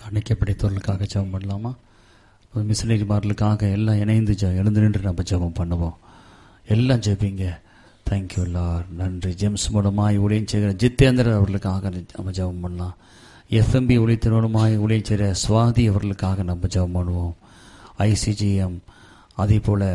அணைக்கப்படைத்தவர்களுக்காக ஜெபம் பண்ணலாமா மிஷினரிமார்களுக்காக எல்லாம் இணைந்து ஜெ எழுந்து நின்று நம்ம ஜெபம் பண்ணுவோம் எல்லாம் ஜெபிங்க தேங்க்யூ லார் நன்றி ஜெம்ஸ் மூலமாய் ஊழியம் செய்கிற ஜித்தேந்திரன் அவர்களுக்காக நம்ம ஜெபம் பண்ணலாம் எஃப்எம்பி ஊழியத்தினோடுமாய் ஊழியம் செய்கிற சுவாதி அவர்களுக்காக நம்ம ஜெபம் பண்ணுவோம் ஐசிஜிஎம் அதே போல்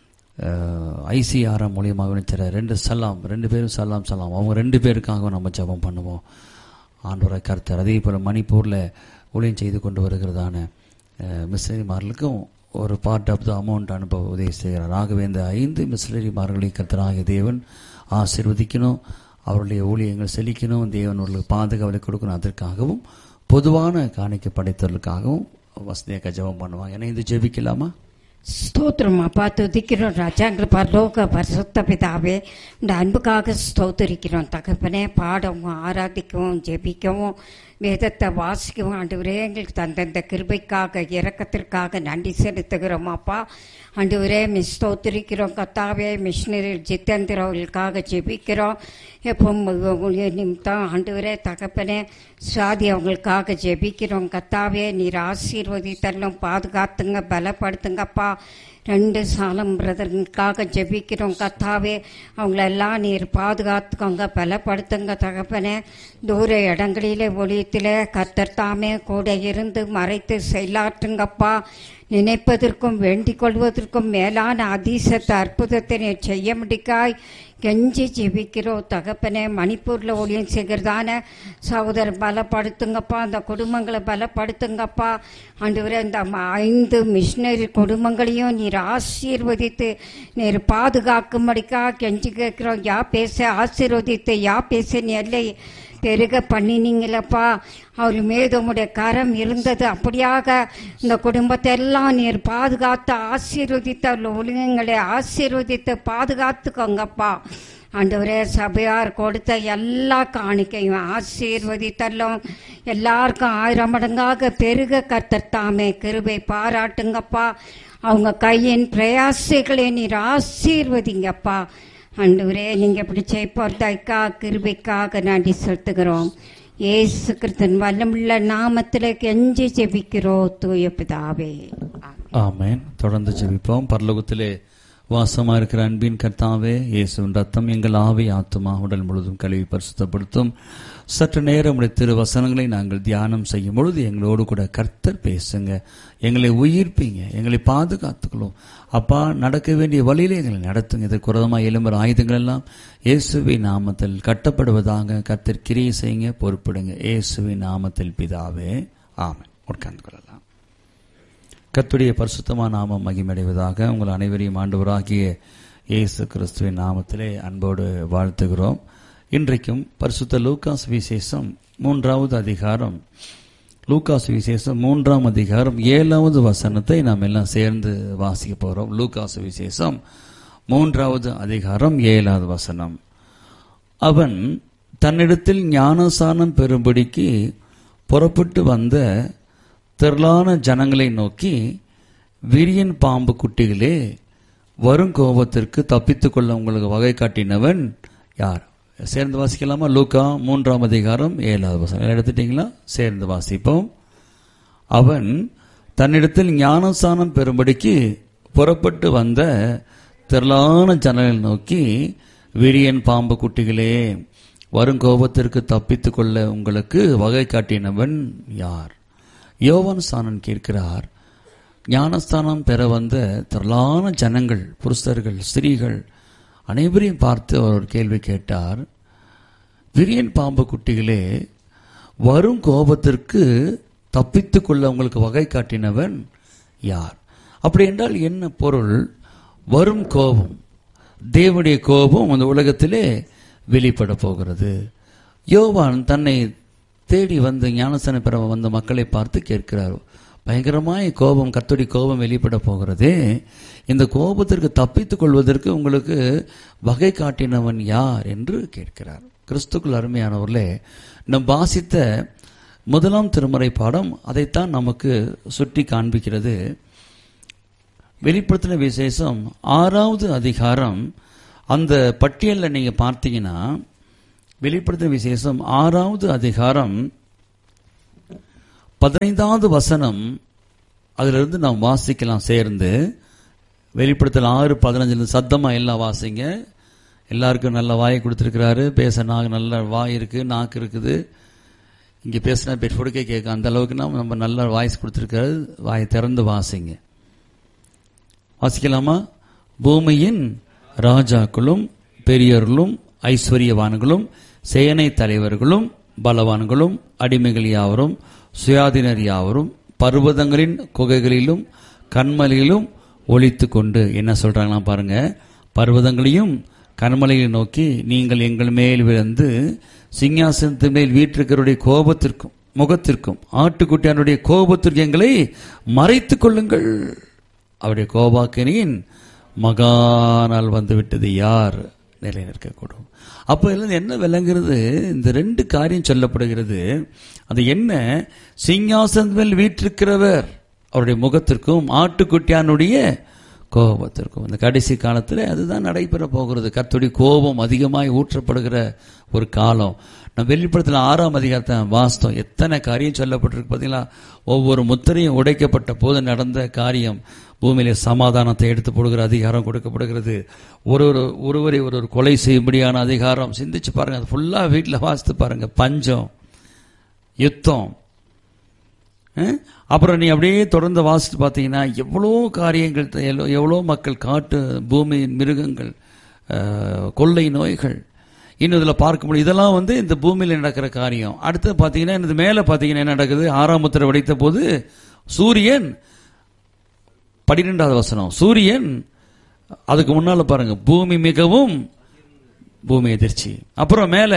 ஐசிஆர்எம் மூலியமாக விழிச்சிற ரெண்டு சலாம் ரெண்டு பேரும் சலாம் சலாம் அவங்க ரெண்டு பேருக்காக நம்ம ஜெபம் பண்ணுவோம் ஆண்டவரை கர்த்தர் அதே போல் மணிப்பூரில் ஊழியம் செய்து கொண்டு வருகிறதான மிஸ்லரிமார்களுக்கும் ஒரு பார்ட் ஆஃப் த அமௌண்ட் அனுப்ப உதவி செய்கிறார் ஆகவே இந்த ஐந்து மிஸ்லரிமார்களை கர்த்தராகிய தேவன் ஆசிர்வதிக்கணும் அவருடைய ஊழியங்கள் செழிக்கணும் தேவன் அவர்களுக்கு பாதுகாவலை கொடுக்கணும் அதற்காகவும் பொதுவான காணிக்கை படைத்தவர்களுக்காகவும் வசதியாக ஜெபம் பண்ணுவாங்க ஏன்னா இது ஜெபிக்கலாமா ஸ்தோத்திரம் அப்பா துதிக்கிறோம் ராஜாங்கிற பரலோக பரிசுத்த பிதாவே இந்த அன்புக்காக ஸ்தோத்தரிக்கிறோம் தகப்பனே பாடவும் ஆராதிக்கவும் ஜெபிக்கவும் வேதத்தை வாசிக்கவும் ஆண்டவரே எங்களுக்கு தந்தந்த கிருபைக்காக இரக்கத்திற்காக நன்றி செலுத்துகிறோம் அப்பா ஆண்டவரே மிஸ் ஸ்தோத்திரிக்கிறோம் கத்தாவே மிஷினரி ஜித்தேந்திரவர்களுக்காக ஜெபிக்கிறோம் எப்போ நிமித்தம் ஆண்டவரே தகப்பனே சுவாதி அவங்களுக்காக ஜெபிக்கிறோம் கத்தாவே நீர் ஆசீர்வதித்தரலும் பாதுகாத்துங்க பலப்படுத்துங்கப்பா ரெண்டு சாலம் பிரதர்களுக்காக ஜெபிக்கிறோம் கத்தாவே அவங்களெல்லாம் நீர் பாதுகாத்துக்கோங்க பலப்படுத்துங்க தகப்பனே தூர இடங்களிலே ஒளியத்திலே கத்தர் தாமே கூட இருந்து மறைத்து செயலாற்றுங்கப்பா நினைப்பதற்கும் வேண்டிக் கொள்வதற்கும் மேலான அதிசத்த அற்புதத்தை நீர் செய்ய முடிக்காய் கெஞ்சி ஜெபிக்கிறோம் தகப்பனே மணிப்பூரில் ஊழியம் செய்கிறதான சகோதரர் பலப்படுத்துங்கப்பா அந்த குடும்பங்களை பலப்படுத்துங்கப்பா ஆண்டவரே இந்த ஐந்து மிஷினரி குடும்பங்களையும் நீர் ஆசீர்வதித்து நீர் பாதுகாக்கும்படிக்கா கெஞ்சி கேட்கிறோம் யா பேச ஆசீர்வதித்து யா பேச நீ எல்லை பெருக பண்ணினீங்களப்பா அவர் மீது உம்முடைய கரம் இருந்தது அப்படியாக இந்த குடும்பத்தை எல்லாம் நீர் பாதுகாத்து ஆசீர்வதித்த ஒழுங்குங்களை ஆசீர்வதித்து பாதுகாத்துக்கோங்கப்பா ஆண்டவரே சபையார் கொடுத்த எல்லா காணிக்கையும் ஆசீர்வதித்தல்லும் எல்லாருக்கும் ஆயிரம் மடங்காக பெருக கத்தத்தாமே கிருபை பாராட்டுங்கப்பா அவங்க கையின் பிரயாசைகளை நீர் ஆசீர்வதிங்கப்பா ஆண்டவரே நீங்க இப்படி செய்ப்போர்த்தாய்க்கா கிருபைக்காக நன்றி செலுத்துகிறோம் ஏசு கிருத்தன் வல்லமுள்ள நாமத்தில் கெஞ்சி ஜெபிக்கிறோம் தூய பிதாவே ஆமேன் தொடர்ந்து ஜெபிப்போம் பரலோகத்திலே வாசமா இருக்கிற அன்பின் கர்த்தாவே இயேசுவின் ரத்தம் எங்கள் ஆவி ஆத்துமா உடல் முழுதும் கழுவி பரிசுத்தப்படுத்தும் சற்று நேரம் உடைய திரு வசனங்களை நாங்கள் தியானம் செய்யும் பொழுது எங்களோடு கூட கர்த்தர் பேசுங்க எங்களை உயிர்ப்பீங்க எங்களை பாதுகாத்துக்கணும் அப்பா நடக்க வேண்டிய வழியிலே எங்களை நடத்துங்க இதற்கு குரதமாக எலும்புற ஆயுதங்கள் எல்லாம் இயேசுவின் நாமத்தில் கட்டப்படுவதாக கர்த்தர் கிரியை செய்யுங்க பொறுப்பிடுங்க இயேசுவின் நாமத்தில் பிதாவே ஆமன் உட்கார்ந்து கொள்ளலாம் கத்துடைய பரிசுத்தமான நாமம் மகிமடைவதாக உங்கள் அனைவரையும் ஆண்டவராகிய இயேசு கிறிஸ்துவின் நாமத்திலே அன்போடு வாழ்த்துகிறோம் இன்றைக்கும் பரிசுத்த லூக்காஸ் விசேஷம் மூன்றாவது அதிகாரம் லூக்காஸ் விசேஷம் மூன்றாம் அதிகாரம் ஏழாவது வசனத்தை நாம் எல்லாம் சேர்ந்து வாசிக்க போகிறோம் லூக்காஸ் விசேஷம் மூன்றாவது அதிகாரம் ஏழாவது வசனம் அவன் தன்னிடத்தில் ஞானசானம் பெறும்படிக்கு புறப்பட்டு வந்த திரளான ஜனங்களை நோக்கி விரியன் பாம்பு குட்டிகளே வரும் கோபத்திற்கு தப்பித்துக் கொள்ள உங்களுக்கு வகை காட்டினவன் யார் சேர்ந்து வாசிக்கலாமா லூக்கா மூன்றாம் அதிகாரம் ஏழாவது வசனம் எடுத்துட்டீங்களா சேர்ந்து வாசிப்போம் அவன் தன்னிடத்தில் ஞானசானம் பெறும்படிக்கு புறப்பட்டு வந்த திரளான ஜனங்களை நோக்கி விரியன் பாம்பு குட்டிகளே வரும் கோபத்திற்கு தப்பித்துக் கொள்ள உங்களுக்கு வகை காட்டினவன் யார் யோவான் ஸ்தானன் கேட்கிறார் ஞானஸ்தானம் பெற வந்த திரளான ஜனங்கள் புருஷர்கள் ஸ்திரீகள் அனைவரையும் பார்த்து அவர் ஒரு கேள்வி கேட்டார் விரியன் பாம்பு குட்டிகளே வரும் கோபத்திற்கு தப்பித்துக் கொள்ள உங்களுக்கு வகை காட்டினவன் யார் அப்படி என்றால் என்ன பொருள் வரும் கோபம் தேவனுடைய கோபம் அந்த உலகத்திலே வெளிப்பட போகிறது யோவான் தன்னை தேடி வந்து ஞானசன பெற வந்த மக்களை பார்த்து கேட்கிறார் பயங்கரமாய் கோபம் கத்தோடி கோபம் வெளிப்பட போகிறதே இந்த கோபத்திற்கு தப்பித்துக் கொள்வதற்கு உங்களுக்கு வகை காட்டினவன் யார் என்று கேட்கிறார் கிறிஸ்துக்குள் அருமையானவர்களே நம் வாசித்த முதலாம் திருமறை பாடம் அதைத்தான் நமக்கு சுட்டி காண்பிக்கிறது வெளிப்படுத்தின விசேஷம் ஆறாவது அதிகாரம் அந்த பட்டியலில் நீங்க பார்த்தீங்கன்னா வெளிப்படுத்தின விசேஷம் ஆறாவது அதிகாரம் பதினைந்தாவது வசனம் அதிலிருந்து நாம் வாசிக்கலாம் சேர்ந்து வெளிப்படுத்தல் ஆறு பதினஞ்சுல சத்தமா எல்லாம் வாசிங்க எல்லாருக்கும் நல்ல வாயை கொடுத்துருக்கிறாரு பேச நாக்கு நல்ல வாய் இருக்கு நாக்கு இருக்குது இங்க பேசினா பெட்ஃபோடுக்கே கேட்கும் அந்த அளவுக்கு நம்ம நம்ம நல்ல வாய்ஸ் கொடுத்துருக்காரு வாயை திறந்து வாசிங்க வாசிக்கலாமா பூமியின் ராஜாக்களும் பெரியர்களும் ஐஸ்வர்யவான்களும் சேனை தலைவர்களும் பலவான்களும் அடிமைகள் யாவரும் சுயாதீனர் யாவரும் பர்வதங்களின் குகைகளிலும் கண்மலையிலும் ஒளித்து கொண்டு என்ன சொல்றாங்களாம் பாருங்க பர்வதங்களையும் கண்மலையை நோக்கி நீங்கள் எங்கள் மேல் விழுந்து சிங்காசனத்து மேல் வீற்றிருக்கிறவருடைய கோபத்திற்கும் முகத்திற்கும் ஆட்டுக்குட்டியானுடைய கோபத்திற்கு எங்களை மறைத்துக் கொள்ளுங்கள் அவருடைய கோபாக்கினியின் மகானால் வந்து விட்டது யார் நிலை நிற்கக்கூடும் அப்போ இதுல என்ன விளங்குறது இந்த ரெண்டு காரியம் சொல்லப்படுகிறது அது என்ன சிங்காசனத்து மேல் வீற்றிருக்கிறவர் அவருடைய முகத்திற்கும் ஆட்டுக்குட்டியானுடைய கோபத்திற்கும் இந்த கடைசி காலத்தில் அதுதான் நடைபெற போகிறது கர்த்தருடைய கோபம் அதிகமாய் ஊற்றப்படுகிற ஒரு காலம் நம்ம வெளிப்படத்தில் ஆறாம் அதிகாரத்தை வாஸ்தவம் எத்தனை காரியம் சொல்லப்பட்டிருக்கு பார்த்தீங்களா ஒவ்வொரு முத்திரையும் உடைக்கப்பட்ட போது நடந்த காரியம் பூமியில சமாதானத்தை எடுத்து போடுகிற அதிகாரம் கொடுக்கப்படுகிறது ஒரு ஒரு ஒருவரை ஒரு ஒரு கொலை செய்யும்படியான அதிகாரம் சிந்திச்சு பாருங்க அது ஃபுல்லாக வீட்டில் வாசித்து பாருங்க பஞ்சம் யுத்தம் அஹ்? அப்புறம் நீ அப்படியே தொடர்ந்து வாசித்து பார்த்தீங்கன்னா எவ்வளோ காரியங்கள் த- எவ்வளோ- எவ்வளோ மக்கள் காட்டு பூமியின் மிருகங்கள் அஹ், கொள்ளை நோய்கள் இன்னும் இதில் பார்க்க முடியும் இதெல்லாம் வந்து இந்த பூமியில் நடக்கிற காரியம் அடுத்து பார்த்தீங்கன்னா இது மேலே பார்த்தீங்கன்னா என்ன நடக்குது ஆறாம் முத்திரை வெடித்த போது சூரியன் பன்னிரெண்டாவது வசனம் சூரியன் அதுக்கு முன்னால பாருங்க பூமி மிகவும் பூமி எதிர்ச்சி அப்புறம் மேலே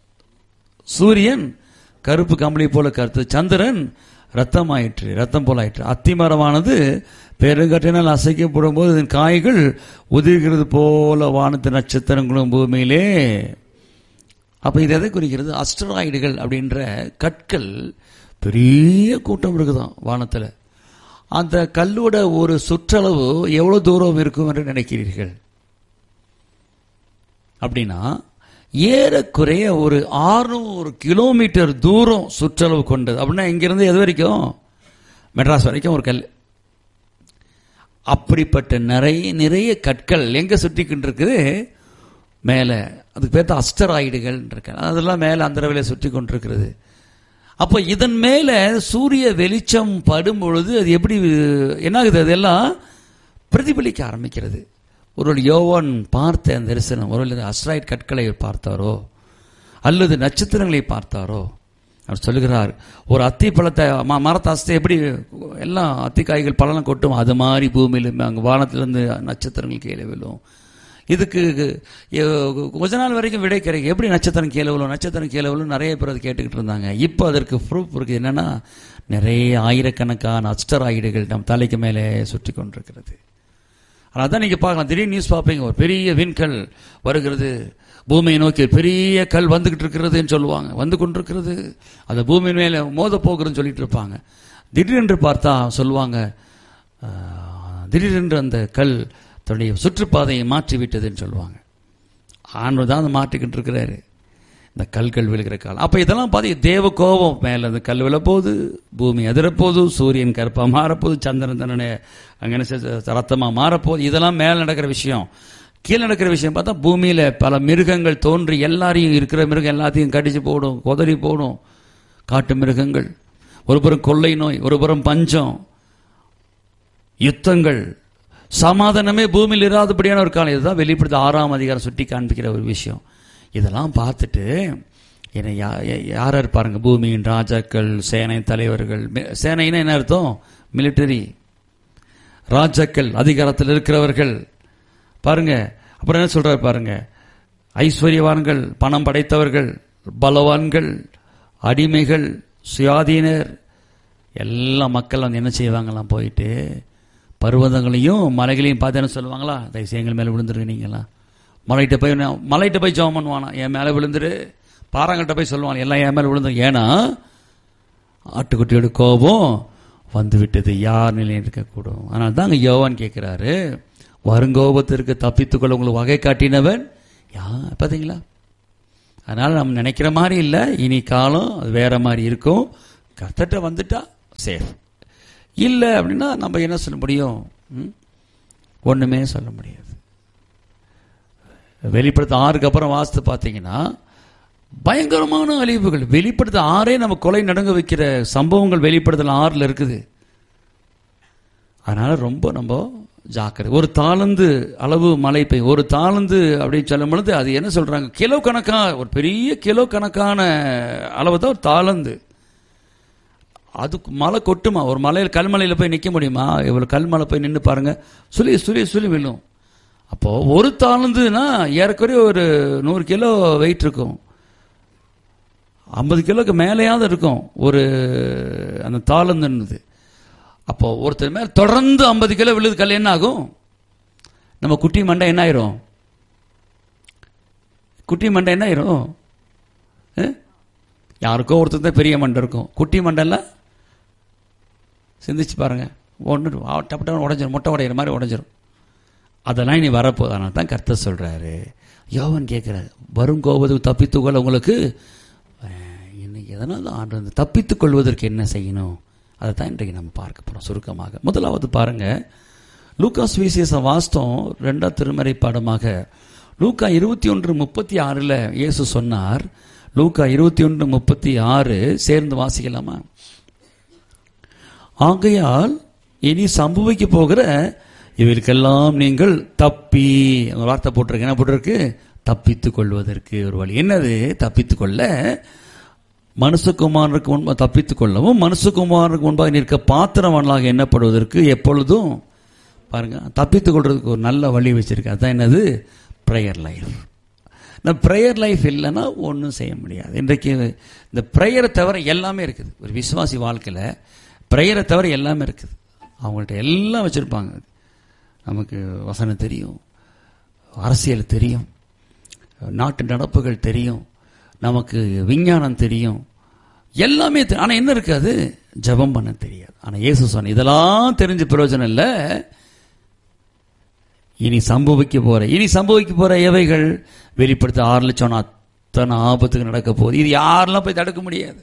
சூரியன் கருப்பு கம்பளி போல கருத்து சந்திரன் ரத்தமாயிற்று ரத்தம் போல ஆயிற்று அத்திமரமானது பெருங்கற்றினால் அசைக்கப்படும் போது இதன் காய்கள் உதிர்கிறது போல வானத்து நட்சத்திரங்களும் பூமியிலே அப்ப இது எதை குறிக்கிறது அஸ்டராய்டுகள் அப்படின்ற கற்கள் பெரிய கூட்டம் இருக்குதாம் வானத்துல அந்த கல்லோட ஒரு சுற்றளவு எவ்வளவு தூரம் இருக்கும் என்று நினைக்கிறீர்கள் அப்படின்னா ஏறக்குறைய ஒரு 600 கிலோமீட்டர் தூரம் சுற்றளவு கொண்டது அப்படின்னா இங்கிருந்து எது வரைக்கும் மெட்ராஸ் வரைக்கும் ஒரு கல் அப்படிப்பட்ட நிறைய நிறைய கற்கள் எங்க சுற்றிக்கிட்டு இருக்குது மேலே அதுக்கு பேர் தான் அஸ்டராய்டுகள் இருக்கு அதெல்லாம் மேலே அந்த அளவில் சுற்றி கொண்டிருக்கிறது அப்போ இதன் மேலே சூரிய வெளிச்சம் படும் பொழுது அது எப்படி என்னாகுது அதெல்லாம் பிரதிபலிக்க ஆரம்பிக்கிறது ஒரு யோவான் பார்த்த அந்த தரிசனம் ஒரு அஸ்ட்ராய்ட் கற்களை பார்த்தாரோ அல்லது நட்சத்திரங்களை பார்த்தாரோ அவர் சொல்லுகிறார் ஒரு அத்தி பழத்தை ம- மரத்தை அஸ்தை எப்படி எல்லாம் அத்திக்காய்கள் பழம் கொட்டும் அது மாதிரி பூமியில அங்கே வானத்திலிருந்து நட்சத்திரங்கள் கீழே விழும் இதுக்கு எ- கொஞ்ச நாள் வரைக்கும் விடை கிடைக்கும் எப்படி நட்சத்திரம் கீழே விழும் நட்சத்திரம் கீழே விழும் நிறைய பேர் அதை கேட்டுக்கிட்டு இருந்தாங்க இப்போ அதற்கு ப்ரூஃப் இருக்கு என்னன்னா நிறைய ஆயிரக்கணக்கான அஸ்டராய்டுகள் நம் தலைக்கு மேலே சுற்றி கொண்டிருக்கிறது ஆனால் அதான் நீங்க பார்க்கலாம் திடீர் நியூஸ் பார்ப்பீங்க ஒரு பெரிய விண்கல் வருகிறது பூமியை நோக்கி ஒரு பெரிய கல் வந்துகிட்டு இருக்கிறதுன்னு சொல்லுவாங்க வந்து கொண்டிருக்கிறது அந்த பூமியின் மேலே மோத போகிறதுன்னு சொல்லிட்டு இருப்பாங்க திடீரென்று பார்த்தா சொல்லுவாங்க ஆஹ், திடீரென்று அந்த கல் தன்னுடைய சுற்றுப்பாதையை மாற்றி விட்டதுன்னு சொல்லுவாங்க ஆண்டு தான் அதை மாற்றிக்கிட்டு இருக்கிறாரு இந்த கல்கள் விழுகிற காலம் அப்ப இதெல்லாம் பார்த்து தேவ கோபம் மேல அந்த கல் விழப்போகுது பூமி அதிரப்போகுது சூரியன் கருப்பா மாறப்போகுது சந்திரன் தன்னுடைய அங்க என்ன செய்ய- ரத்தமா மாறப்போகுது இதெல்லாம் மேல நடக்கிற விஷயம் கீழே நடக்கிற விஷயம் பார்த்தா பூமியில பல மிருகங்கள் தோன்றி எல்லாரையும் இருக்கிற மிருகம் எல்லாத்தையும் கடிச்சு போடும் கொதறி போடும் காட்டு மிருகங்கள் ஒரு புறம் கொள்ளை நோய் ஒரு புறம் பஞ்சம் யுத்தங்கள் சமாதானமே பூமியில் இராதபடியான ஒரு காலம் இதுதான் வெளிப்படுத்த ஆறாம் அதிகாரம் சுட்டி காண்பிக்கிற ஒரு விஷயம் இதெல்லாம் பார்த்துட்டு என்னை யா- யா- யார் யார் பாருங்க பூமியின் ராஜாக்கள் சேனை தலைவர்கள் மி- சேனைன்னா என்ன அர்த்தம் மிலிட்டரி ராஜாக்கள் அதிகாரத்தில் இருக்கிறவர்கள் பாருங்க அப்புறம் என்ன சொல்றாரு பாருங்க ஐஸ்வர்யவான்கள் பணம் படைத்தவர்கள் பலவான்கள் அடிமைகள் சுயாதீனர் எல்லா மக்கள் வந்து என்ன செய்வாங்களாம் போயிட்டு பர்வதங்களையும் மலைகளையும் பார்த்து என்ன சொல்லுவாங்களா தயவுசெய்து எங்கள் மேலே விழுந்துருங்க நீங்களா மலைகிட்ட போய் நான் மலைகிட்ட போய் ஜெபம் பண்ணுவானா என் மேலே விழுந்துரு பாறாங்கள்ட்ட போய் சொல்லுவாங்க எல்லாம் என் மேலே விழுந்துரு ஏன்னா ஆட்டுக்குட்டியோட கோபம் வந்து விட்டது யார் நிலையில் இருக்கக்கூடும் ஆனால் தான் அங்கே யோவான் கேட்கிறாரு வருங்கோபத்திற்கு தப்பித்துக்கொள்ள உங்களுக்கு வகை காட்டினவன் யா பார்த்தீங்களா அதனால நம்ம நினைக்கிற மாதிரி இல்லை இனி காலம் அது வேற மாதிரி இருக்கும் கர்த்தட்ட வந்துட்டா சேஃப் இல்லை அப்படின்னா நம்ம என்ன சொல்ல முடியும் ம்? ஒண்ணுமே சொல்ல முடியாது வெளிப்படுத்த ஆறுக்கு அப்புறம் வாஸ்து பார்த்தீங்கன்னா பயங்கரமான அழிவுகள் வெளிப்படுத்த ஆறே நம்ம கொலை நடங்க வைக்கிற சம்பவங்கள் வெளிப்படுத்தல் ஆறுல இருக்குது அதனால ரொம்ப நம்ம ஜாக்கிரதை ஒரு தாளந்து அளவு மழை பெய்யும் ஒரு தாளந்து அப்படின்னு சொல்லும் பொழுது அது என்ன சொல்றாங்க கிலோ கணக்கா ஒரு பெரிய கிலோ கணக்கான அளவு தான் ஒரு தாளந்து அதுக்கு மழை கொட்டுமா ஒரு மலையில் கல்மலையில் போய் நிற்க முடியுமா இவ்வளோ கல்மலை போய் நின்று பாருங்க சுழி சுழி சுழி விழும் அப்போ ஒரு தாளந்துன்னா ஏறக்குறைய ஒரு நூறு கிலோ வெயிட் இருக்கும் ஐம்பது கிலோக்கு மேலேயாவது இருக்கும் ஒரு அந்த தாளந்துன்னுது அப்போ ஒருத்தர் மேல தொடர்ந்து ஐம்பது கிலோ விழுது கல் என்ன ஆகும் நம்ம குட்டி மண்டை என்ன ஆயிரும் குட்டி மண்டை என்ன ஆயிரும் அஹ்? யாருக்கோ ஒருத்தர் தான் பெரிய மண்டை இருக்கும் குட்டி மண்டைல சிந்திச்சு பாருங்க ஒன்று டப்பு டப்பு உடஞ்சிரும் முட்டை உடையிற மாதிரி உடஞ்சிரும் அதெல்லாம் இனி வரப்போகுது அதனால தான் கர்த்தர் சொல்றாரு யோவன் கேட்கிறாரு வரும் கோபத்துக்கு தப்பித்துக்கொள்ள உங்களுக்கு அஹ், இன்னைக்கு எதனால் ஆண்டு வந்து தப்பித்துக் கொள்வதற்கு என்ன செய்யணும் அதை தான் இன்றைக்கு நம்ம பார்க்க போறோம் சுருக்கமாக முதலாவது பாருங்க லூகாஸ் விசேஷ வாஸ்தம் ரெண்டாம் திருமறை பாடமாக லூக்கா இருபத்தி ஒன்று முப்பத்தி ஆறில் இயேசு சொன்னார் லூக்கா இருபத்தி ஒன்று முப்பத்தி ஆறு சேர்ந்து வாசிக்கலாமா ஆகையால் இனி சம்பவிக்க போகிற இவருக்கெல்லாம் நீங்கள் தப்பி ஒரு வார்த்தை போட்டிருக்கு என்ன போட்டிருக்கு தப்பித்துக் கொள்வதற்கு ஒரு வழி என்னது தப்பித்துக் கொள்ள மனுஷகுமாரனுக்கு முன்பாக தப்பித்துக் கொள்ளவும் மனுஷகுமாரனுக்கு முன்பாக நிற்க பாத்திரவான்களாக எண்ணப்படுவதற்கு எப்பொழுதும் பாருங்க தப்பித்துக் கொள்றதுக்கு ஒரு நல்ல வழி வச்சிருக்கு அதான் என்னது ப்ரேயர் லைஃப் இந்த ப்ரேயர் லைஃப் இல்லைன்னா ஒன்றும் செய்ய முடியாது இன்றைக்கு இந்த ப்ரேயரை தவிர எல்லாமே இருக்குது ஒரு விசுவாசி வாழ்க்கையில் ப்ரேயரை தவிர எல்லாமே இருக்குது அவங்கள்ட்ட எல்லாம் வச்சுருப்பாங்க நமக்கு வசனம் தெரியும் அரசியல் தெரியும் நாட்டு நடப்புகள் தெரியும் நமக்கு விஞ்ஞானம் தெரியும் எல்லாமே தெரியும் ஆனால் என்ன இருக்காது ஜெபம் பண்ண தெரியாது ஆனால் இயேசு சொன்ன இதெல்லாம் தெரிஞ்ச பிரயோஜனம் இல்லை இனி சம்பவிக்க போற இனி சம்பவிக்க போற எவைகள் வெளிப்படுத்த ஆறு லட்சம் அத்தனை ஆபத்துக்கு நடக்க போகுது இது யாரெல்லாம் போய் தடுக்க முடியாது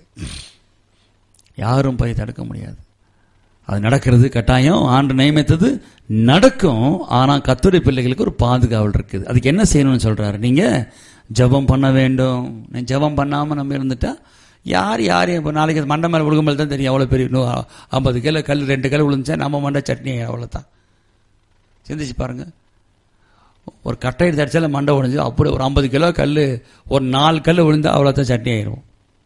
யாரும் போய் தடுக்க முடியாது அது நடக்கிறது கட்டாயம் ஆண்டு நியமித்தது நடக்கும் ஆனா கத்துரை பிள்ளைகளுக்கு ஒரு பாதுகாவல் இருக்குது அதுக்கு என்ன செய்யணும்னு சொல்றாரு நீங்க ஜெபம் பண்ண வேண்டும் நீ ஜெபம் பண்ணாம நம்ம இருந்துட்டா யார் யாரையும் இப்போ நாளைக்கு அது மண்டை மேலே விழுகும்போது தான் தெரியும் அவ்வளோ பெரிய நூ ஐம்பது கிலோ கல் ரெண்டு கிலோ விழுந்துச்சா நம்ம மண்டை சட்னி அவ்வளோதான் சிந்திச்சு பாருங்க ஒரு கட்டை எடுத்து அடிச்சாலும் மண்டை உடைஞ்சு அப்படி ஒரு ஐம்பது கிலோ கல் ஒரு நாலு கல் விழுந்தா அவ்வளோதான் சட்னி ஆயிரும்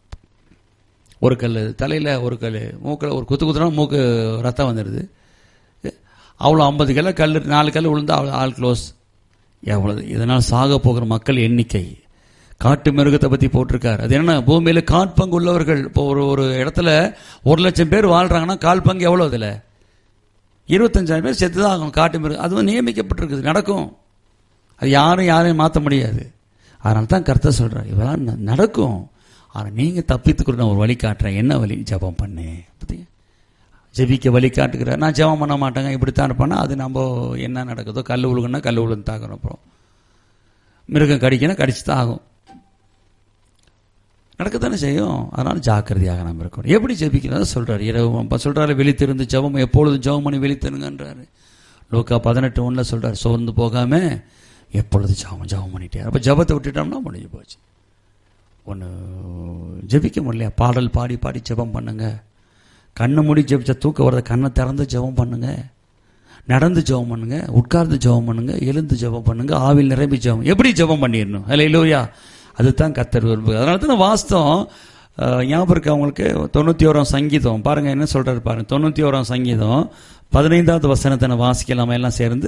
ஒரு கல் தலையில் ஒரு கல் மூக்கில் ஒரு குத்து குத்துனா மூக்கு ரத்தம் வந்துடுது அவ்வளோ ஐம்பது கிலோ கல் நாலு கல் விழுந்தா அவ்வளோ ஆல் க்ளோஸ் எவ்வளவு இதனால் சாக போகிற மக்கள் எண்ணிக்கை காட்டு மிருகத்தை பற்றி போட்டிருக்காரு அது என்ன பூமியில் காட்பங்கு உள்ளவர்கள் இப்போ ஒரு ஒரு இடத்துல ஒரு லட்சம் பேர் வாழ்றாங்கன்னா கால் பங்கு எவ்வளோ அதில் இருபத்தஞ்சாயிரம் பேர் செத்து தான் ஆகும் காட்டு மிருகம் அதுவும் நியமிக்கப்பட்டிருக்குது நடக்கும் அது யாரும் யாரையும் மாற்ற முடியாது அதனால தான் கருத்தை சொல்கிறார் இதெல்லாம் ந- நடக்கும் ஆனால் நீங்கள் தப்பித்துக்கிற நான் ஒரு வழி காட்டுறேன் என்ன வழி ஜெபம் பண்ணு பார்த்தீங்க ஜெபிக்க வழி காட்டுக்கிறார் நான் ஜெபம் பண்ண மாட்டேங்க இப்படித்தான் இருப்பேன்னா அது நம்ம என்ன நடக்குதோ கல் உழுகுன்னா கல் உழுந்து தாக்கணும் அப்புறம் மிருகம் கடிக்கணும் கடிச்சு தான் ஆகும் நடக்கத்தானே செய்யும் அதனால ஜாக்கிரதையாக நாம் இருக்கணும் எப்படி ஜெபிக்கிறதா சொல்றாரு இரவு அப்ப சொல்றாரு விழித்திருந்து ஜெபம் எப்பொழுதும் ஜெபம் பண்ணி விழித்திருங்கன்றாரு லோக்கா பதினெட்டு ஒண்ணுல சொல்றாரு சோர்ந்து போகாம எப்பொழுது ஜெபம் ஜெபம் பண்ணிட்டே அப்ப ஜெபத்தை விட்டுட்டோம்னா முடிஞ்சு போச்சு ஒன்று ஜெபிக்க முடியல பாடல் பாடி பாடி ஜெபம் பண்ணுங்க கண்ணை மூடி ஜெபிச்சா தூக்க வரத கண்ணை திறந்து ஜெபம் பண்ணுங்க நடந்து ஜெபம் பண்ணுங்க உட்கார்ந்து ஜெபம் பண்ணுங்க எழுந்து ஜெபம் பண்ணுங்க ஆவில் நிரம்பி ஜெபம் எப்படி ஜெபம் பண்ணிடணும் அல்ல இல்லையா அதுதான் கத்தர் விரும்புது அதனால தான் வாஸ்தவம் அஹ், ஞாபகம் இருக்கு அவங்களுக்கு தொண்ணூத்தி ஓராம் சங்கீதம் பாருங்க என்ன சொல்றாரு பாருங்க தொண்ணூத்தி ஓராம் சங்கீதம் பதினைந்தாவது வசனத்தை நான் வாசிக்கலாமா எல்லாம் சேர்ந்து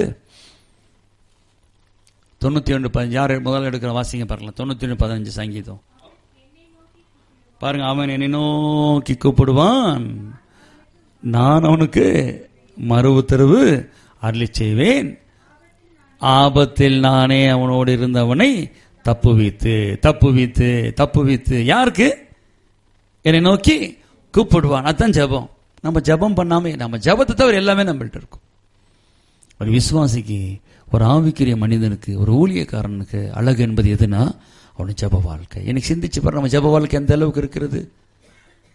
தொண்ணூத்தி ஒன்று பதினஞ்சு யார் முதல்ல எடுக்கிற வாசிங்க பாருங்க தொண்ணூத்தி ஒன்று பதினஞ்சு சங்கீதம் பாருங்க அவன் என்னை நோக்கி கூப்பிடுவான் நான் அவனுக்கு மறு உத்தரவு அருளி செய்வேன் ஆபத்தில் நானே அவனோடு இருந்தவனை தப்புவித்து தப்புவித்து தப்புவித்து யாருக்கு என்னை நோக்கி கூப்பிடுவான் அதான் ஜெபம் நம்ம ஜெபம் பண்ணாம நம்ம ஜெபத்தை தவிர எல்லாமே நம்மள்ட்ட இருக்கும் ஒரு விசுவாசிக்கு ஒரு ஆவிக்குரிய மனிதனுக்கு ஒரு ஊழியக்காரனுக்கு அழகு என்பது எதுனா அவனுக்கு ஜெப வாழ்க்கை எனக்கு சிந்திச்சு பாரு நம்ம ஜெப வாழ்க்கை எந்த அளவுக்கு இருக்கிறது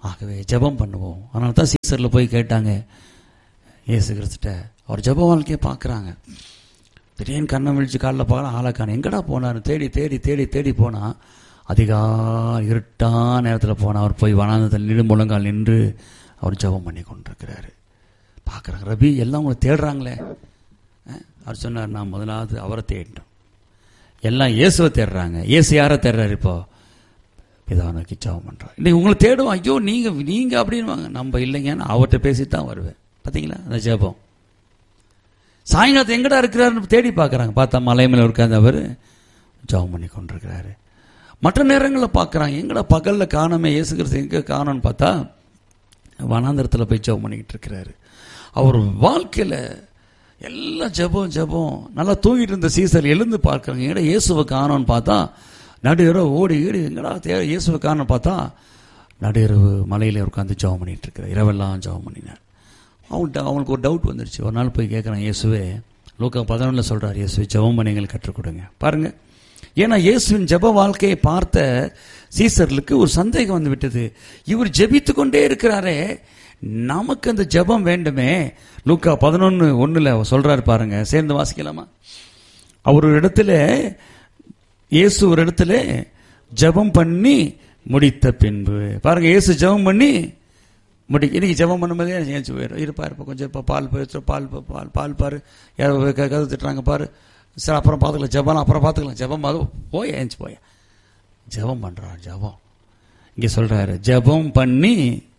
ஆகவே ஜெபம் பண்ணுவோம் அதனால தான் சீசரில் போய் கேட்டாங்க இயேசு கிறிஸ்துட்ட அவர் ஜெப வாழ்க்கையை பார்க்குறாங்க திடீர்னு கண்ணை விழிச்சு காலில் பார்க்கலாம் ஆளக்கான எங்கடா போனார் தேடி தேடி தேடி தேடி போனா அதிகால இருட்டான நேரத்தில் போனா அவர் போய் வனாந்தத்தில் நின்று முழங்கால் நின்று அவர் ஜெபம் பண்ணி கொண்டிருக்கிறாரு பார்க்குறாங்க ரபி எல்லாம் உங்களை தேடுறாங்களே அஹ், அவர் சொன்னார் நான் முதலாவது அவரை தேடிட்டோம் எல்லாம் இயேசுவை தேடுறாங்க இயேசு யாரை தேடுறாரு இப்போ பிதா நோக்கி ஜெபம் பண்றாரு இன்னைக்கு உங்களை தேடுவோம் ஐயோ நீங்க நீங்க அப்படின்வாங்க நம்ம இல்லைங்கன்னு அவர்கிட்ட பேசிட்டு தான் வருவேன் பாத்தீங்களா அந்த ஜெபம் சாயங்காலத்து எங்கடா இருக்கிறாருன்னு தேடி பார்க்கறாங்க பார்த்தா மலை மேல உட்கார்ந்து அவர் ஜெபம் பண்ணி கொண்டிருக்கிறாரு மற்ற நேரங்களில் பார்க்கறாங்க எங்கடா பகல்ல காணாம இயேசு கிறிஸ்து எங்க காணோன்னு பார்த்தா வனாந்தரத்தில் போய் ஜெபம் பண்ணிக்கிட்டு இருக்கிறாரு அவர் வாழ்க்கையில எல்லாம் ஜெபம் ஜெபம் நல்லா தூங்கிட்டு இருந்த சீசர் எழுந்து பார்க்கறாங்க எங்கடா இயேசுவை காணோன்னு பார்த்தா நடுஇரவு ஓடி ஈடு எங்கடா தே இயேசுவை காணோன்னு பார்த்தா நடுஇரவு மலையில உட்காந்து ஜெபம் பண்ணிட்டு இருக்கிறார் இரவெல்லாம் ஜெபம் பண்ணினார் அவங்கள்ட்ட அவங்களுக்கு ஒரு டவுட் வந்துருச்சு ஒரு நாள் போய் கேட்குறான் இயேசுவே லூக்கா பதினொன்றில் சொல்றார் இயேசுவே ஜெபம் பண்ணி எங்களுக்கு கற்றுக் கொடுங்க பாருங்க ஏன்னா இயேசுவின் ஜெப வாழ்க்கையை பார்த்த சீசர்களுக்கு ஒரு சந்தேகம் வந்து விட்டது இவர் ஜெபித்து கொண்டே இருக்கிறாரே நமக்கு அந்த ஜெபம் வேண்டுமே லூக்கா பதினொன்று ஒன்றில் சொல்றாரு பாருங்க சேர்ந்து வாசிக்கலாமா அவர் ஒரு இடத்துல இயேசு ஒரு இடத்துல ஜெபம் பண்ணி முடித்த பின்பு பாருங்க இயேசு ஜெபம் பண்ணி முடி இன்னைக்கு ஜெபம் பண்ணும்போதே ஏஞ்சி போயிடும் இருப்பா இருப்பா கொஞ்சம் இப்போ பால் போயிடுச்சு பால் பா- பால் பால் பாரு யாரோ க- கதவு திட்டுறாங்க பாரு சரி அப்புறம் பார்த்துக்கலாம் ஜெபம் அப்புறம் பார்த்துக்கலாம் ஜெபம் அது போய் ஏஞ்சி போய் ஜெபம் பண்றான் ஜெபம் இங்க சொல்றாரு ஜெபம் பண்ணி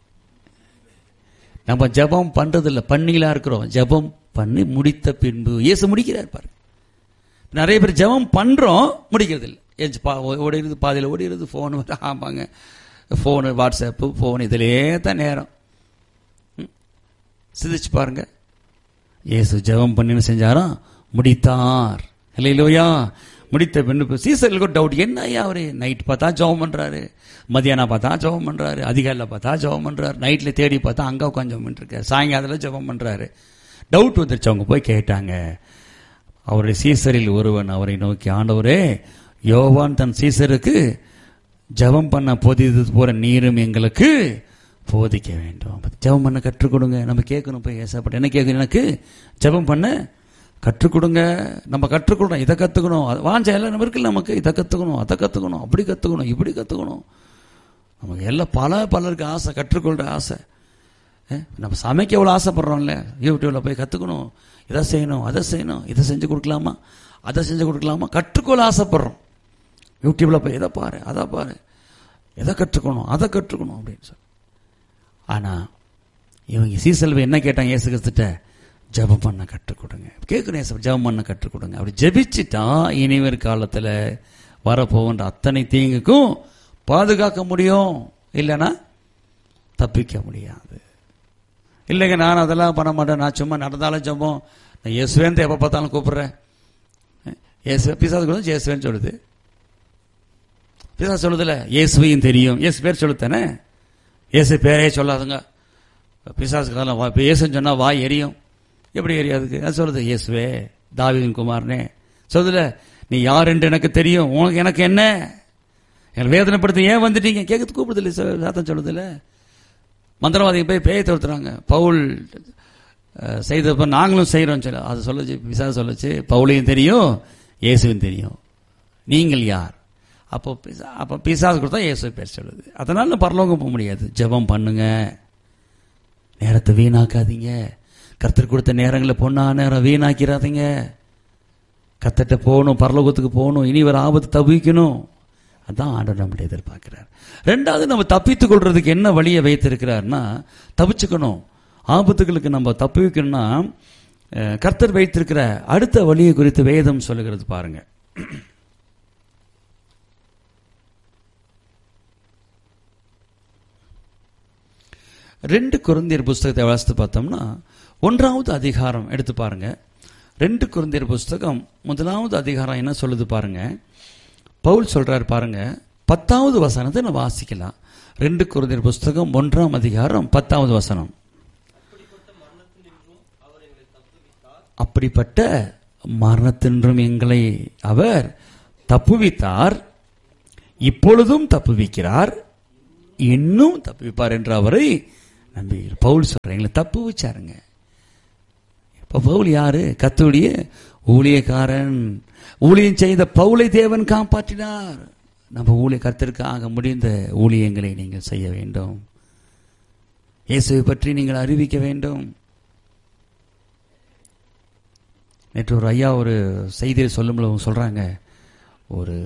நம்ம ஜெபம் பண்றது இல்ல பண்ணிகளா இருக்கிறோம் ஜெபம் பண்ணி முடித்த பின்பு இயேசு முடிக்கிறார் பாரு நிறைய பேர் ஜெபம் பண்றோம் முடிக்கிறது இல்லை ஏஞ்சி பா ஓடிடுது பாதியில் ஓடிடுது ஃபோன் ஆமாங்க ஃபோனு வாட்ஸ்அப்பு ஃபோன் இதிலே தான் நேரம் ம். சிந்திச்சு பாருங்க இயேசு ஜெபம் பண்ணி என்ன செஞ்சாராம் முடித்தார் இல்லையிலோயா முடித்த பின்னு சீசர்களுக்கு ஒரு டவுட் என்ன ஐயா அவரு நைட் பார்த்தா ஜெபம் பண்றாரு மதியானம் பார்த்தா ஜெபம் பண்றாரு அதிகாலையில் பார்த்தா ஜெபம் பண்றாரு நைட்ல தேடி பார்த்தா அங்க உட்காந்து ஜெபம் பண்ணிருக்காரு சாயங்காலத்தில் ஜெபம் பண்றாரு டவுட் வந்துருச்சு அவங்க போய் கேட்டாங்க அவருடைய சீசரில் ஒருவன் அவரை நோக்கி ஆண்டவரே யோவான் தன் சீசருக்கு ஜெபம் பண்ண போதித்தது போற நீரும் எங்களுக்கு போதிக்க வேண்டும் அப்ப ஜெபம் பண்ண கற்றுக் கொடுங்க நம்ம கேட்கணும் போய் ஏசப்பட்ட என்ன கேட்கணும் எனக்கு ஜெபம் பண்ண கற்றுக் கொடுங்க நம்ம கற்றுக்கொள்ளணும் இதை கத்துக்கணும் அது வாஞ்ச எல்லாம் நம்ம இருக்குல்ல நமக்கு இதை கத்துக்கணும் அதை கத்துக்கணும் அப்படி கத்துக்கணும் இப்படி கத்துக்கணும் நமக்கு எல்லாம் பல பலருக்கு ஆசை கற்றுக்கொள்ற ஆசை ஏ, நம்ம சமைக்க எவ்வளோ ஆசைப்படுறோம்ல யூடியூப்ல போய் கற்றுக்கணும் இதை செய்யணும் அதை செய்யணும் இதை செஞ்சு கொடுக்கலாமா அதை செஞ்சு கொடுக்கலாமா கற்றுக்கொள்ள ஆசைப்படுறோம் யூடியூப்ல போய் இதை பாரு அதை பாரு எதை கற்றுக்கணும் அதை கற்றுக்கணும் அப்படின்னு சொல்லி ஆனா இவங்க சீசல்வி என்ன கேட்டாங்க இயேசு கிறிஸ்துட்ட ஜெபம் பண்ண கற்றுக் கொடுங்க கேட்கணும் இயேசு ஜெபம் பண்ண கற்றுக் கொடுங்க அப்படி ஜெபிச்சுட்டா இனிவர் காலத்துல வரப்போகின்ற அத்தனை தீங்குக்கும் பாதுகாக்க முடியும் இல்லைன்னா தப்பிக்க முடியாது இல்லைங்க நான் அதெல்லாம் பண்ண மாட்டேன் நான் சும்மா நடந்தாலும் ஜெபம் நான் இயேசுவேன் எப்போ பார்த்தாலும் கூப்பிடுறேன் இயேசு பிசாசு கூட இயேசுவேன்னு சொல்லுது பிசாசு சொல்லுதுல இயேசுவையும் தெரியும் இயேசு பேர் சொல்லுத்தானே இயேசு பேரே சொல்லாதுங்க பிசாசு காலம் வா இயேசுன்னு சொன்னா வாய் எரியும் எப்படி எரியாதுக்கு அது சொல்லுது இயேசுவே தாவீதின் குமாரனே சொல்லுதுல நீ யார் என்று எனக்கு தெரியும் உனக்கு எனக்கு என்ன எனக்கு வேதனைப்படுத்தி ஏன் வந்துட்டீங்க கேட்கறது கூப்பிடுது இல்லை சாத்தம் சொல்லுதுல மந்திரவாதிங்க போய் பேயை துரத்துறாங்க பவுல் அஹ், செய்தப்ப நாங்களும் செய்கிறோம் சொல்ல அது சொல்லுச்சு விசா சொல்லுச்சு பவுலையும் தெரியும் இயேசுவும் தெரியும் நீங்கள் யார் அப்போ பிசா அப்போ பிசாசு கொடுத்தா இயேசு பேர் சொல்லுது அதனால பரலோகம் போக முடியாது ஜெபம் பண்ணுங்க நேரத்தை வீணாக்காதீங்க கர்த்தர் கொடுத்த நேரங்களை பொண்ணா நேரம் வீணாக்கிறாதீங்க கத்தட்ட போகணும் பரலோகத்துக்கு போகணும் இனி ஒரு ஆபத்து தவிக்கணும் அதான் ஆண்டவர் நம்மளை எதிர்பார்க்கிறார் ரெண்டாவது நம்ம தப்பித்துக் கொள்றதுக்கு என்ன வழியை வைத்திருக்கிறார்னா தப்பிச்சுக்கணும் ஆபத்துகளுக்கு நம்ம தப்பிக்கணும்னா அஹ், கர்த்தர் வைத்திருக்கிற அடுத்த வழியை குறித்து வேதம் சொல்லுகிறது பாருங்க ரெண்டு குருந்தியர் புஸ்தகத்தை வாசித்து பார்த்தோம்னா ஒன்றாவது அதிகாரம் எடுத்து பாருங்க ரெண்டு குருந்தியர் புஸ்தகம் முதலாவது அதிகாரம் என்ன சொல்லுது பாருங்க பவுல் சொல்றாரு பாருங்க பத்தாவது வசனத்தை நான் வாசிக்கலாம் ரெண்டு குருந்தியர் புஸ்தகம் ஒன்றாம் அதிகாரம் பத்தாவது வசனம் அப்படிப்பட்ட மரணத்தின்றும் எங்களை அவர் தப்புவித்தார் இப்பொழுதும் தப்புவிக்கிறார் இன்னும் தப்புவிப்பார் என்று அவரை நம்பி பவுல் சொல்றேன் எங்களை தப்பு வச்சாருங்க இப்ப பவுல் யாரு கத்துடைய ஊழியக்காரன் ஊழியம் செய்த பவுலை தேவன் காப்பாற்றினார் நம்ம ஊழிய கர்த்தருக்காக முடிந்த ஊழியங்களை நீங்கள் செய்ய வேண்டும் இயேசுவை பற்றி நீங்கள் அறிவிக்க வேண்டும் நேற்று ஒரு ஐயா ஒரு செய்தியை சொல்லும்போது அவங்க சொல்றாங்க ஒரு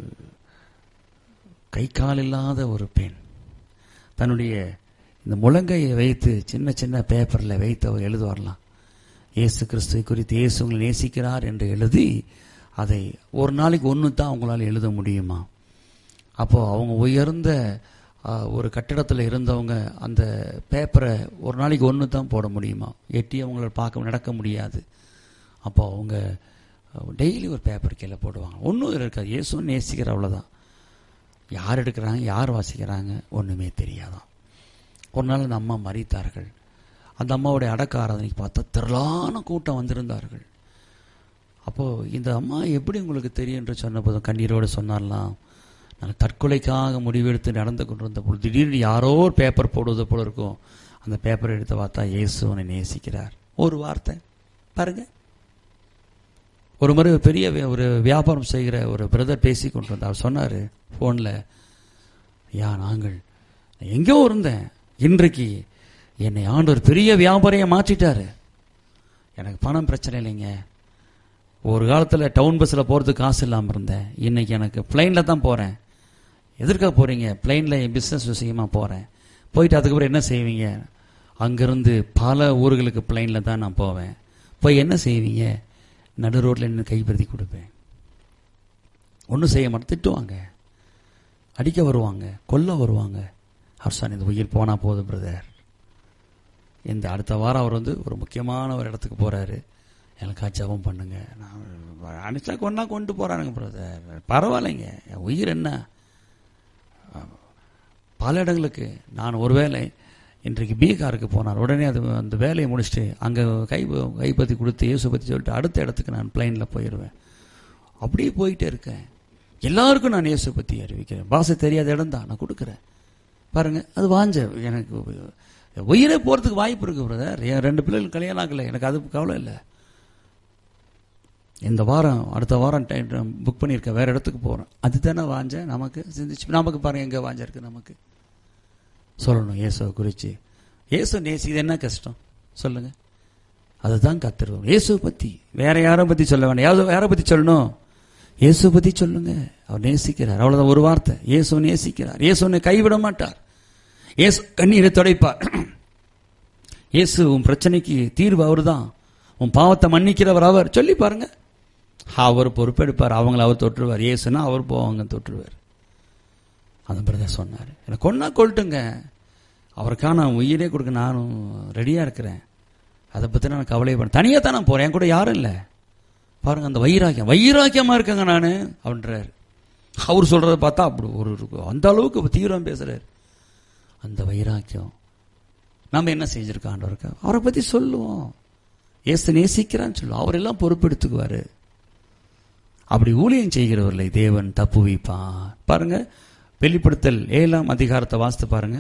கை கால் இல்லாத ஒரு பெண் தன்னுடைய இந்த முழங்கையை வைத்து சின்ன சின்ன பேப்பரில் வைத்து அவர் எழுதுவாரலாம் இயேசு கிறிஸ்துவை குறித்து இயேசு உங்களை நேசிக்கிறார் என்று எழுதி அதை ஒரு நாளைக்கு ஒன்று தான் அவங்களால எழுத முடியுமா அப்போ அவங்க உயர்ந்த ஆ, ஒரு கட்டிடத்தில் இருந்தவங்க அந்த பேப்பரை ஒரு நாளைக்கு ஒன்று தான் போட முடியுமா எட்டி அவங்கள பார்க்க நடக்க முடியாது அப்போ அவங்க டெய்லி ஒரு பேப்பர் கீழே போடுவாங்க ஒன்றும் இருக்காது இயேசுன்னு நேசிக்கிற அவ்வளோதான் யார் எடுக்கிறாங்க யார் வாசிக்கிறாங்க ஒன்றுமே தெரியாதான் ஒரு நாள் அந்த அம்மா மறித்தார்கள் அந்த அம்மாவுடைய அடக்க ஆராதனைக்கு பார்த்தா திரளான கூட்டம் வந்திருந்தார்கள் அப்போது இந்த அம்மா எப்படி உங்களுக்கு தெரியும் என்று சொன்னபோதும் கண்ணீரோடு சொன்னார்லாம் நான் தற்கொலைக்காக முடிவெடுத்து நடந்து கொண்டிருந்த பொழுது திடீர்னு யாரோ ஒரு பேப்பர் போடுவது போல இருக்கும் அந்த பேப்பரை எடுத்து பார்த்தா இயேசு உன்னை நேசிக்கிறார் ஒரு வார்த்தை பாருங்க ஒரு முறை ஒரு பெரிய வி- ஒரு வியாபாரம் செய்கிற ஒரு பிரதர் பேசி கொண்டிருந்தார் அவர் சொன்னார் ஃபோனில் ஐயா நாங்கள் எங்கேயோ இருந்தேன் இன்றைக்கு என்னை ஆண்டவர் பெரிய வியாபாரியை மாற்றிட்டாரு எனக்கு பணம் பிரச்சனை இல்லைங்க ஒரு காலத்தில் டவுன் பஸ்ஸில் போகிறதுக்கு காசு இல்லாமல் இருந்தேன் இன்னைக்கு எனக்கு பிளைனில் தான் போகிறேன் எதற்காக போகிறீங்க பிளைனில் என் பிஸ்னஸ் விஷயமா போகிறேன் போயிட்டு அதுக்கப்புறம் என்ன செய்வீங்க அங்கேருந்து பல ஊர்களுக்கு பிளைனில் தான் நான் போவேன் போய் என்ன செய்வீங்க நடு ரோட்டில் நின்று கைப்படுத்தி கொடுப்பேன் ஒன்றும் செய்ய மாட்டேன் திட்டுவாங்க அடிக்க வருவாங்க கொல்ல வருவாங்க அவர் சொன்ன இந்த உயிர் போனால் போதும் பிரதர் இந்த அடுத்த வாரம் அவர் வந்து ஒரு முக்கியமான ஒரு இடத்துக்கு போகிறாரு எனக்கு ஜெபம் பண்ணுங்க நான் அனுப்பிச்சா கொண்டா கொண்டு போகிறானுங்க பிரதர் பரவாயில்லைங்க என் உயிர் என்ன பல இடங்களுக்கு நான் ஒருவேளை இன்றைக்கு பீகாருக்கு போனார் உடனே அது அந்த வேலையை முடிச்சுட்டு அங்கே கை கைப்பற்றி கொடுத்து இயேசு பற்றி சொல்லிட்டு அடுத்த இடத்துக்கு நான் பிளைனில் போயிடுவேன் அப்படியே போயிட்டே இருக்கேன் எல்லாருக்கும் நான் இயேசு பற்றி அறிவிக்கிறேன் பாஷை தெரியாத இடம் தான் நான் கொடுக்குறேன் பாருங்க அது வாஞ்ச எனக்கு உயிரே போகிறதுக்கு வாய்ப்பு இருக்கு பிரதர் என் ரெண்டு பிள்ளைகள் கல்யாணம் ஆகலை எனக்கு அது கவலை இல்லை இந்த வாரம் அடுத்த வாரம் டைம் புக் பண்ணியிருக்கேன் வேற இடத்துக்கு போகிறேன் அதுதானே வாஞ்ச நமக்கு சிந்திச்சு நமக்கு பாருங்க எங்கே வாஞ்ச இருக்கு நமக்கு சொல்லணும் இயேசுவை குறித்து இயேசு நேசி இது என்ன கஷ்டம் சொல்லுங்க அதுதான் கத்துருவோம் இயேசுவை பற்றி வேற யாரை பற்றி சொல்ல வேண்டாம் யாரோ யாரை பற்றி சொல்லணும் இயேசுவை பற்றி சொல்லுங்க அவர் நேசிக்கிறார் அவ்வளோதான் ஒரு வார்த்தை இயேசு நேசிக்கிறார் இயேசு உன்னை கைவிட மாட்டார் இயேசு கண்ணீரை துடைப்பார் இயேசு உன் பிரச்சனைக்கு தீர்வு அவர்தான் உன் பாவத்தை மன்னிக்கிறவர் அவர் சொல்லி பாருங்க அவர் பொறுப்பெடுப்பார் அவங்கள அவர் தொற்றுவார் இயேசுனா அவர் போவாங்க தொற்றுவார் அந்த பிரதர் சொன்னார் எனக்கு கொன்னா கொள்ளட்டுங்க அவருக்காக நான் உயிரே கொடுக்க நானும் ரெடியாக இருக்கிறேன் அதை பற்றி நான் கவலைப்பட தனியாக தான் நான் போகிறேன் என் கூட யாரும் இல்லை பாருங்க அந்த வைராக்கியம் வைராக்கியமாக இருக்கேங்க நான் அப்படின்றார் அவர் சொல்கிறத பார்த்தா அப்படி ஒரு ஒரு- அந்த அளவுக்கு தீவிரம் பேசுகிறார் அந்த வைராக்கியம் நம்ம என்ன செஞ்சிருக்கோம் ஆண்டவருக்கு அவரை பற்றி சொல்லுவோம் ஏசு நேசிக்கிறான்னு சொல்லுவோம் அவரெல்லாம் பொறுப்பெடுத்துக்குவாரு அப்படி ஊழியம் செய்கிறவர்களை தேவன் தப்பு வைப்பான் பாருங்க வெளிப்படுத்தல் ஏழாம் அதிகாரத்தை வாசித்து பாருங்க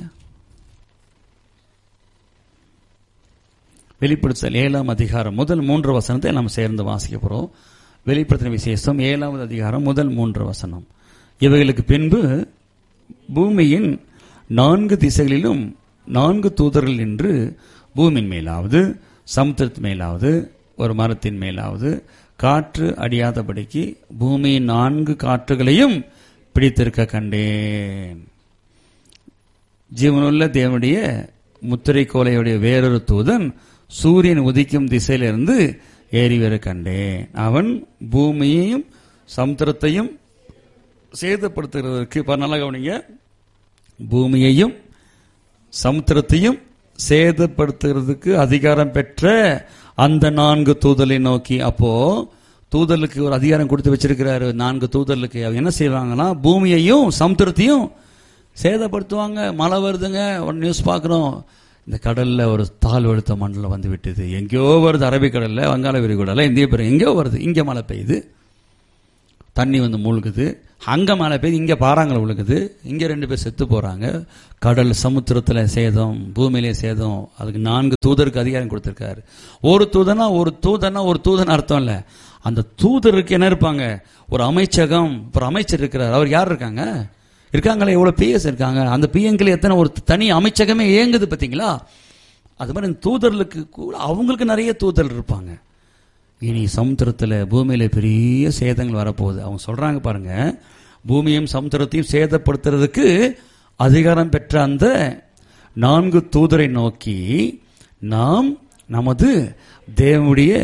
வெளிப்படுத்தல் ஏழாம் அதிகாரம் முதல் மூன்று வசனத்தை நம்ம சேர்ந்து வாசிக்க போறோம் வெளிப்படுத்தின விசேஷம் ஏழாவது அதிகாரம் முதல் மூன்று வசனம் இவைகளுக்கு பின்பு பூமியின் நான்கு திசைகளிலும் நான்கு தூதர்கள் நின்று பூமியின் மேலாவது சமுத்திரத்தின் மேலாவது ஒரு மரத்தின் மேலாவது காற்று அடியாதபடிக்கு பூமியின் நான்கு காற்றுகளையும் பிடித்திருக்க கண்டேன் ஜீவனுள்ள தேவனுடைய முத்திரை கோலையுடைய வேறொரு தூதன் சூரியன் உதிக்கும் திசையிலிருந்து ஏறி வர கண்டேன் அவன் பூமியையும் சமுத்திரத்தையும் சேதப்படுத்துகிறதற்கு இப்ப நல்லா கவனிங்க பூமியையும் சமுத்திரத்தையும் சேதப்படுத்துகிறதுக்கு அதிகாரம் பெற்ற அந்த நான்கு தூதலை நோக்கி அப்போ தூதலுக்கு ஒரு அதிகாரம் கொடுத்து வச்சிருக்கிறாரு நான்கு தூதலுக்கு அவங்க என்ன செய்வாங்கன்னா பூமியையும் சமுத்திரத்தையும் சேதப்படுத்துவாங்க மழை வருதுங்க ஒரு நியூஸ் பார்க்குறோம் இந்த கடல்ல ஒரு தாழ் வெளுத்த மண்டலம் வந்து விட்டது எங்கேயோ வருது அரபிக்கடல்ல வங்காள விரிகுடல இந்திய பெரு எங்கேயோ வருது இங்கே மழை பெய்யுது தண்ணி வந்து மூழ்குது அங்க மழை பெய்யுது இங்க பாறாங்கல் விழுகுது இங்க ரெண்டு பேர் செத்து போறாங்க கடல் சமுத்திரத்துல சேதம் பூமியிலே சேதம் அதுக்கு நான்கு தூதருக்கு அதிகாரம் கொடுத்திருக்காரு ஒரு தூதனா ஒரு தூதனா ஒரு தூதன் அர்த்தம் இல்ல அந்த தூதருக்கு என்ன இருப்பாங்க ஒரு அமைச்சகம் ஒரு அமைச்சர் இருக்கிறார் அவர் யார் இருக்காங்க இருக்காங்களே எவ்வளவு பிஎஸ் இருக்காங்க அந்த பிஎன்கள் எத்தனை ஒரு தனி அமைச்சகமே இயங்குது பாத்தீங்களா அது மாதிரி இந்த தூதர்களுக்கு கூட அவங்களுக்கு நிறைய தூதர் இருப்பாங்க இனி சமுத்திரத்தில் பூமியில பெரிய சேதங்கள் வரப்போகுது அவங்க சொல்றாங்க பாருங்க பூமியையும் சமுத்திரத்தையும் சேதப்படுத்துறதுக்கு அதிகாரம் பெற்ற அந்த நான்கு தூதரை நோக்கி நாம் நமது தேவனுடைய